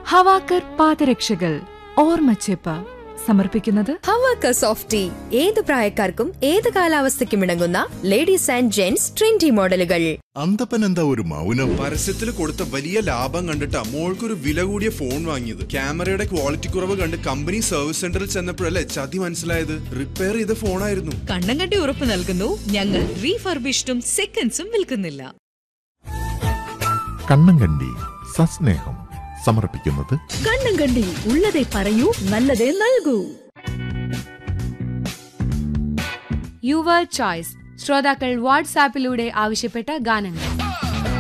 ഹവാക്കർ പാദരക്ഷകൾ ഓർമ്മച്ചെപ്പ് സമർപ്പിക്കുന്നത് ഹവാക്ക soft tea ഏത് പ്രായക്കാർക്കും ഏത് കാലാവസ്ഥയ്ക്കും ഇണങ്ങുന്ന ലേഡീസ് ആൻഡ് ജെന്റ്സ് ട്രെൻഡി മോഡലുകൾ അന്തപ്പൻ എന്താ ഒരു മൗനം പരസ്യത്തിൽ കൊടുത്ത വലിയ ലാഭം കണ്ടിട്ടാ മോൾക്കൊരു വില കൂടിയ ഫോൺ വാങ്ങിയത് ക്യാമറയുടെ ക്വാളിറ്റി കുറവ് കണ്ട് കമ്പനി സർവീസ് സെന്ററിൽ ചെന്നപ്പോഴല്ലേ ചതി മനസ്സിലായത് റിപ്പയർ ചെയ്ത ഫോണായിരുന്നു കണ്ണം കണ്ടി ഉറപ്പ് നൽകുന്നു ഞങ്ങൾ റീഫർബിഷ്ഡും സെക്കൻഡ്സും വിൽക്കുന്നില്ല കണ്ണങ്കണ്ടി സസ്നേഹം സമർപ്പിക്കുന്നത് കണ്ണും കണ്ടി ഉള്ളതേ പറയൂ നല്ലതേ നൽകൂ യുവർ ചോയ്സ് ശ്രോതാക്കൾ വാട്സാപ്പിലൂടെ ആവശ്യപ്പെട്ട ഗാനങ്ങൾ